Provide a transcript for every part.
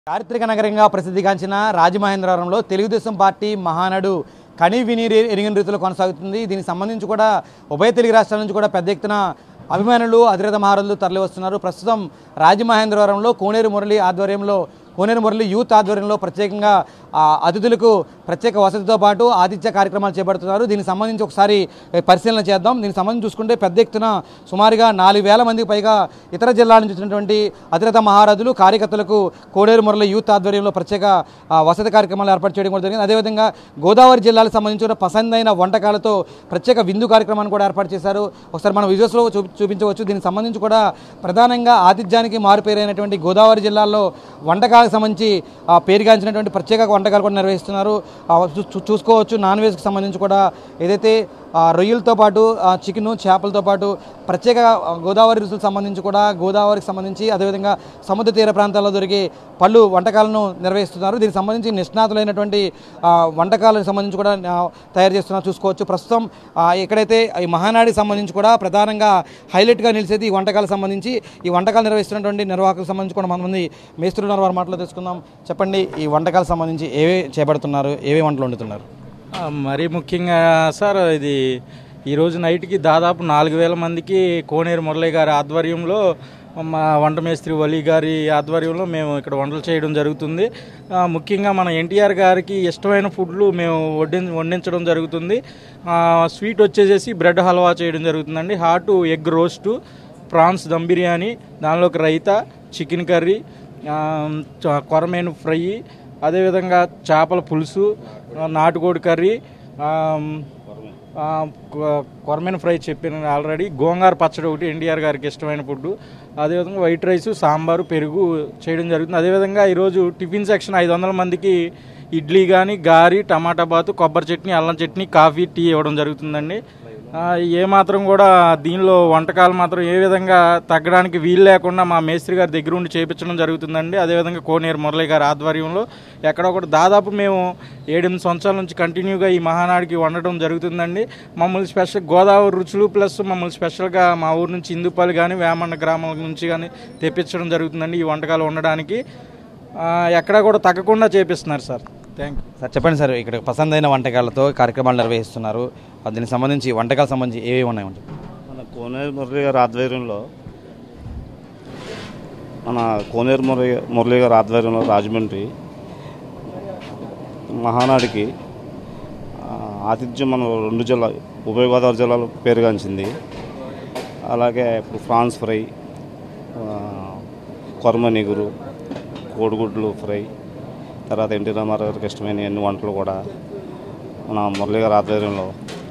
చారిత్రక నగరంగా ప్రసిద్ధిగాంచిన రాజమహేంద్రవరంలో తెలుగుదేశం పార్టీ మహానడు కని విని రే- ఎరిగిన రీతిలో కొనసాగుతుంది దీనికి సంబంధించి కూడా ఉభయ తెలుగు రాష్ట్రాల నుంచి కూడా పెద్ద ఎత్తున అభిమానులు అధిరథ మహారథులు తరలి వస్తున్నారు ప్రస్తుతం రాజమహేంద్రవరంలో కోనేరు మురళి ఆధ్వర్యంలో కోనేరు మురళి యూత్ ఆధ్వర్యంలో ప్రత్యేకంగా ఆ, అతిథులకు ప్రత్యేక వసతితో పాటు ఆతిథ్య కార్యక్రమాలు చేపడుతున్నారు దీనికి సంబంధించి ఒకసారి ఏ, పరిశీలన చేద్దాం దీనికి సంబంధించి చూసుకుంటే పెద్ద ఎత్తున సుమారుగా నాలుగు వేల మందికి పైగా ఇతర జిల్లాల నుంచి వచ్చినటువంటి అతిరథ మహారథులు కార్యకర్తలకు కోడేరు మురళి యూత్ ఆధ్వర్యంలో ప్రత్యేక ఆ, వసతి కార్యక్రమాలు ఏర్పాటు చేయడం కూడా జరిగింది అదేవిధంగా గోదావరి జిల్లాలకు సంబంధించిన పసందైన వంటకాలతో ప్రత్యేక విందు కార్యక్రమాన్ని కూడా ఏర్పాటు చేశారు ఒకసారి మనం విజువల్స్లో చూ చూపించవచ్చు దీనికి సంబంధించి కూడా ప్రధానంగా ఆతిథ్యానికి మారుపేరైనటువంటి గోదావరి జిల్లాల్లో వంటకాలకు సంబంధించి ఆ, పేరుగాంచినటువంటి ప్రత్యేక వంటకాలు కూడా నిర్వహిస్తున్నారు ఆ, చూ- చూ- చూసుకోవచ్చు నాన్ వెజ్కి సంబంధించి కూడా ఏదైతే ఆ, రొయ్యలతో పాటు చికెన్ చేపలతో పాటు ప్రత్యేక ఆ, గోదావరి రుచులకు సంబంధించి కూడా గోదావరికి సంబంధించి అదేవిధంగా సముద్ర తీర ప్రాంతాల్లో దొరికే పళ్ళు వంటకాలను నిర్వహిస్తున్నారు దీనికి సంబంధించి నిష్ణాతులైనటువంటి ఆ, వంటకాలకు సంబంధించి కూడా ఆ, తయారు చేస్తున్నారు చూసుకోవచ్చు ప్రస్తుతం ఆ, ఎక్కడైతే ఈ మహానాడికి సంబంధించి కూడా ప్రధానంగా హైలైట్గా నిలిచేది ఈ వంటకాలకు సంబంధించి ఈ వంటకాలు నిర్వహిస్తున్నటువంటి నిర్వాహకులకు సంబంధించి కూడా కొంతమంది మేస్త్రులు ఉన్నారు వారి మాటలో తెలుసుకుందాం చెప్పండి ఈ వంటకాలకు సంబంధించి ఏవే చేపడుతున్నారు ఏవే వంటలు వండుతున్నారు ఆ, మరీ ముఖ్యంగా సార్ ఇది ఈరోజు నైట్కి దాదాపు నాలుగు వేల మందికి కోనేరు మురళి గారి ఆధ్వర్యంలో మా వంట మేస్త్రి వలి గారి ఆధ్వర్యంలో మేము ఇక్కడ వంటలు చేయడం జరుగుతుంది ఆ, ముఖ్యంగా మన ఎన్టీఆర్ గారికి ఇష్టమైన ఫుడ్లు మేము వడ్డి వండించడం జరుగుతుంది ఆ, స్వీట్ వచ్చేసేసి బ్రెడ్ హల్వా చేయడం జరుగుతుందండి hot egg roast prawns dum biryani దానిలోకి రైతా చికెన్ కర్రీ ఆ, చ- కొరమేను ఫ్రై అదేవిధంగా చేపల పులుసు ఆ, నాటుకోడి కర్రీ ఆ, ఆ, కొ- కొరమేను ఫ్రై చెప్పాను ఆల్రెడీ గోంగార పచ్చడి ఒకటి ఎన్టీఆర్ గారికి ఇష్టమైన ఫుడ్ అదేవిధంగా వైట్ రైస్ సాంబారు పెరుగు చేయడం జరుగుతుంది అదేవిధంగా ఈరోజు టిఫిన్ సెక్షన్ ఐదు వందల మందికి ఇడ్లీ కానీ గారి టమాటా బాతు కొబ్బరి చట్నీ అల్లం చట్నీ కాఫీ టీ ఇవ్వడం జరుగుతుందండి ఆ, ఏ మాత్రం కూడా దీనిలో వంటకాలు మాత్రం ఏ విధంగా తగ్గడానికి వీలు లేకుండా మా మేస్త్రి గారి దగ్గర ఉండి చేపించడం జరుగుతుందండి అదేవిధంగా కోనేరు మురళి గారి ఆధ్వర్యంలో ఎక్కడొకటి దాదాపు మేము ఏడెనిమిది సంవత్సరాల నుంచి కంటిన్యూగా ఈ మహానాడికి వండడం జరుగుతుందండి మమ్మల్ని స్పెషల్ గోదావరి రుచులు ప్లస్ మమ్మల్ని స్పెషల్గా మా ఊరు నుంచి ఇందుపల్లి కానీ వేమన్న గ్రామం నుంచి కానీ తెప్పించడం జరుగుతుందండి ఈ వంటకాలు వండడానికి ఆ, ఎక్కడా కూడా తగ్గకుండా చేపిస్తున్నారు సార్ థ్యాంక్ యూ సార్ చెప్పండి సార్ ఇక్కడ పసందైన వంటకాలతో కార్యక్రమాలు నిర్వహిస్తున్నారు ఆ, దీనికి సంబంధించి వంటకాలకు సంబంధించి ఏవి ఉన్నాయి మన కోనేరు మురళి గారి ఆధ్వర్యంలో మన కోనేరు మురళి మురళి గారి ఆధ్వర్యంలో రాజమండ్రి మహానాడికి ఆ, ఆతిథ్యం మన రెండు జిల్లా ఉభయ గోదావరి జిల్లాలో పేరుగాంచింది అలాగే ఇప్పుడు ఫ్రాన్స్ ఫ్రై ఆ, కొరమ నిగురు కోడిగుడ్లు ఫ్రై తర్వాత ఎన్టీ రామారావు గారికి ఇష్టమైన అన్ని వంటలు కూడా మన మురళి గారి ఆధ్వర్యంలో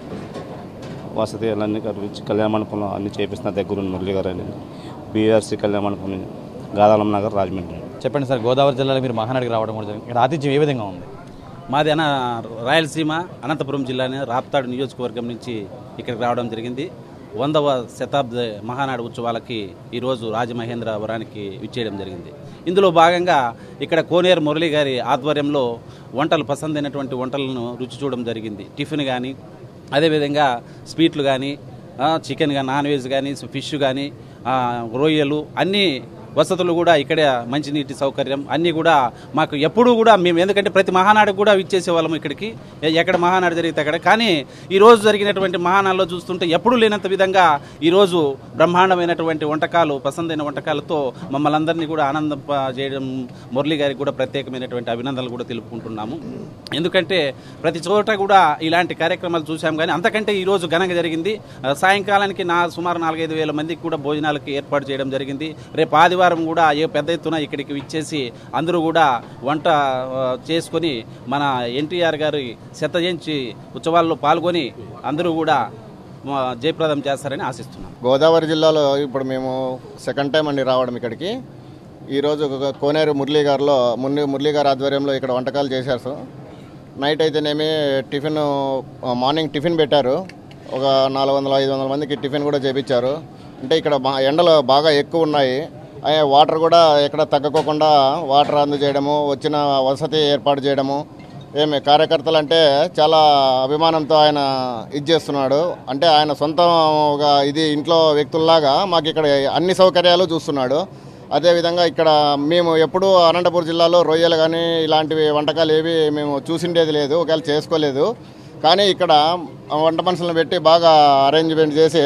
వసతి అన్నీ కల్పించి కళ్యాణ మండపంలో అన్ని చేపిస్తున్న దగ్గరుండి మురళి గారు అని బీఆర్సీ కళ్యాణ మండపం గాదాలం నగర్ రాజమండ్రి చెప్పండి సార్ గోదావరి జిల్లాలో మీరు మహానాడికి రావడం కూడా జరిగింది ఇక్కడ ఆతిథ్యం ఏ విధంగా ఉంది మాది అన రాయలసీమ అనంతపురం జిల్లాని రాప్తాడు నియోజకవర్గం నుంచి ఇక్కడికి రావడం జరిగింది వందవ శతాబ్ద మహానాడు ఉత్సవాలకి ఈరోజు రాజమహేంద్రవరానికి విచ్చేయడం జరిగింది ఇందులో భాగంగా ఇక్కడ కోనేరు మురళి గారి ఆధ్వర్యంలో వంటలు పసందైనటువంటి వంటలను రుచి చూడడం జరిగింది టిఫిన్ కానీ అదేవిధంగా స్వీట్లు కానీ చికెన్ కానీ నాన్ వెజ్ కానీ ఫిష్ కానీ రొయ్యలు అన్నీ వసతులు కూడా ఇక్కడ మంచినీటి సౌకర్యం అన్నీ కూడా మాకు ఎప్పుడూ కూడా మేము ఎందుకంటే ప్రతి మహానాడు కూడా ఇచ్చేసే వాళ్ళము ఇక్కడికి ఎ- ఎక్కడ మహానాడు జరిగితే అక్కడ కానీ ఈ రోజు జరిగినటువంటి మహానాడులో చూస్తుంటే ఎప్పుడూ లేనంత విధంగా ఈరోజు బ్రహ్మాండమైనటువంటి వంటకాలు పసందైన వంటకాలతో మమ్మల్ని అందరినీ కూడా ఆనందం చేయడం మురళి గారికి కూడా ప్రత్యేకమైనటువంటి అభినందనలు కూడా తెలుపుకుంటున్నాము ఎందుకంటే ప్రతి చోట కూడా ఇలాంటి కార్యక్రమాలు చూసాం కానీ అంతకంటే ఈ రోజు ఘనంగా జరిగింది ఆ, సాయంకాలానికి నా సుమారు నాలుగైదు వేల మందికి కూడా భోజనాలకి ఏర్పాటు చేయడం జరిగింది రేపు ఆదివారం కూడా ఏ పెద్ద ఎత్తున ఇక్కడికి విచ్చేసి అందరూ కూడా వంట ఆ, చేసుకొని మన ఎన్టీఆర్ గారి శత జయంతి ఉత్సవాల్లో పాల్గొని అందరూ కూడా ఆ, జయప్రదం చేస్తారని ఆశిస్తున్నాం గోదావరి జిల్లాలో ఇప్పుడు మేము సెకండ్ టైం అండి రావడం ఇక్కడికి ఈరోజు ఒక కోనేరు మురళీ గారిలో మురళీ మురళీ గారి ఆధ్వర్యంలో ఇక్కడ వంటకాలు చేశారు సార్. నైట్ అయితేనేమి టిఫిన్ ఆ, మార్నింగ్ టిఫిన్ పెట్టారు ఒక నాలుగు వందల ఐదు వందల మందికి టిఫిన్ కూడా చేపించారు అంటే ఇక్కడ బా ఎండలు బాగా ఎక్కువ ఉన్నాయి అయ్యే వాటర్ కూడా ఎక్కడ తగ్గకోకుండా వాటర్ అందజేయడము వచ్చిన వసతి ఏర్పాటు చేయడము ఏమి కార్యకర్తలు అంటే చాలా అభిమానంతో ఆయన ఇది చేస్తున్నాడు అంటే ఆయన సొంత ఒక ఇది ఇంట్లో వ్యక్తుల్లాగా మాకు ఇక్కడ అన్ని సౌకర్యాలు చూస్తున్నాడు అదేవిధంగా ఇక్కడ మేము ఎప్పుడూ అనంతపురం జిల్లాలో రొయ్యలు కానీ ఇలాంటివి వంటకాలు ఏవి మేము చూసిండేది లేదు ఒకవేళ చేసుకోలేదు కానీ ఇక్కడ వంట మనుషులను పెట్టి బాగా అరేంజ్మెంట్ చేసి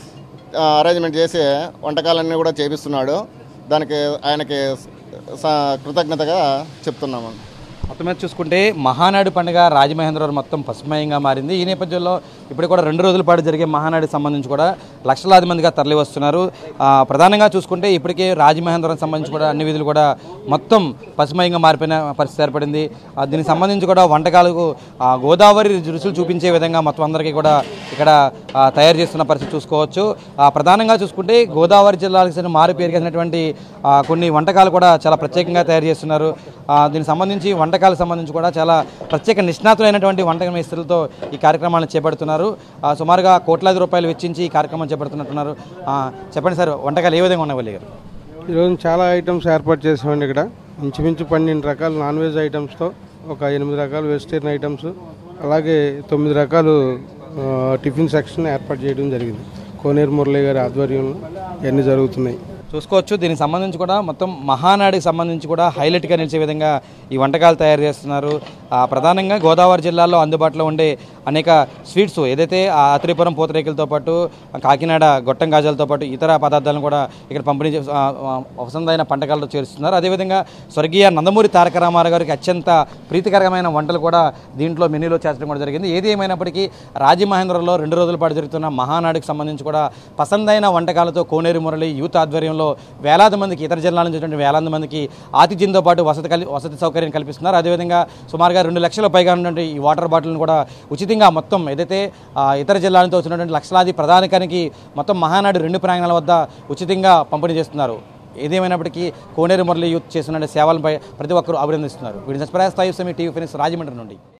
ఆ, అరేంజ్మెంట్ చేసి వంటకాలన్నీ కూడా చేపిస్తున్నాడు దానికి ఆయనకి స- కృతజ్ఞతగా చెప్తున్నాము మొత్తం మీద చూసుకుంటే మహానాడు పండుగ రాజమహేంద్రవరం మొత్తం పసుమయంగా మారింది ఈ నేపథ్యంలో ఇప్పుడు కూడా రెండు రోజుల పాటు జరిగే మహానాడికి సంబంధించి కూడా లక్షలాది మందిగా తరలి వస్తున్నారు ఆ, ప్రధానంగా చూసుకుంటే ఇప్పటికే రాజమహేంద్రవరం సంబంధించి కూడా అన్ని విధులు కూడా మొత్తం పసుమయంగా మారిపోయిన పరిస్థితి ఏర్పడింది ఆ, దీనికి సంబంధించి కూడా వంటకాలకు ఆ, గోదావరి రుచులు చూపించే విధంగా మొత్తం అందరికీ కూడా ఇక్కడ ఆ, తయారు చేస్తున్న పరిస్థితి చూసుకోవచ్చు ఆ, ప్రధానంగా చూసుకుంటే గోదావరి జిల్లాలకు చెందిన మారు పేరుకెళ్ళినటువంటి ఆ, కొన్ని వంటకాలు కూడా చాలా ప్రత్యేకంగా తయారు చేస్తున్నారు ఆ, దీనికి సంబంధించి వంటకాలకు సంబంధించి కూడా చాలా ప్రత్యేక నిష్ణాతులైనటువంటి వంటక మేస్త్రులతో ఈ కార్యక్రమాలను చేపడుతున్నారు ఆ, సుమారుగా కోట్లాది రూపాయలు వెచ్చించి ఈ కార్యక్రమం చేపడుతున్నట్టున్నారు ఆ, చెప్పండి సార్ వంటకాలు ఏ విధంగా ఉన్నాయి వల్లి గారు ఈరోజు చాలా ఐటమ్స్ ఏర్పాటు చేసామండి ఇక్కడ ఇంచుమించు పన్నెండు రకాల నాన్ వెజ్ ఐటమ్స్తో ఒక ఎనిమిది రకాల వెజిటేరియన్ ఐటమ్స్ అలాగే తొమ్మిది రకాలు ఆ, టిఫిన్ సెక్షన్ ఏర్పాటు చేయడం జరిగింది కోనేరు మురళి గారి ఆధ్వర్యంలో ఇవన్నీ జరుగుతున్నాయి చూసుకోవచ్చు దీనికి సంబంధించి కూడా మొత్తం మహానాడికి సంబంధించి కూడా హైలైట్గా నిలిచే విధంగా ఈ వంటకాలు తయారు చేస్తున్నారు ఆ, ప్రధానంగా గోదావరి జిల్లాలో అందుబాటులో ఉండే అనేక స్వీట్స్ ఏదైతే ఆ అత్రిపురం పూతరేకులతో పాటు కాకినాడ గొట్టం గాజాలతో పాటు ఇతర పదార్థాలను కూడా ఇక్కడ పంపిణీ చేసి ఆ, ఆ, వసంతైన పంటకాల్లో చేరుస్తున్నారు అదేవిధంగా స్వర్గీయ నందమూరి తారక రామారావు గారికి అత్యంత ప్రీతికరమైన వంటలు కూడా దీంట్లో మెనూలో చేర్చడం కూడా జరిగింది ఏది ఏమైనప్పటికీ రాజమహేంద్రంలో రెండు రోజుల పాటు జరుగుతున్న మహానాడికి సంబంధించి కూడా పసందైన వంటకాలతో కోనేరు మురళి యూత్ ఆధ్వర్యంలో వేలాది మందికి ఇతర జిల్లాల నుంచి వచ్చినటువంటి వేలాది మందికి ఆతిథ్యంతో పాటు వసతి కలి వసతి సౌకర్యం కల్పిస్తున్నారు అదేవిధంగా సుమారుగా రెండు లక్షల పైగా ఉన్నటువంటి ఈ వాటర్ బాటిల్ని కూడా ఉచితంగా మొత్తం ఏదైతే ఆ, ఇతర జిల్లాల నుంచి వచ్చినటువంటి లక్షలాది ప్రధానికానికి మొత్తం మహానాడు రెండు ప్రాంగణాల వద్ద ఉచితంగా పంపిణీ చేస్తున్నారు ఏదేమైనప్పటికీ కోనేరు మురళి యూత్ చేస్తున్న సేవలపై ప్రతి ఒక్కరూ అభినందిస్తున్నారు వీడిని స్థాయి టీవీ ఫినిక్స్ రాజమండ్రి నుండి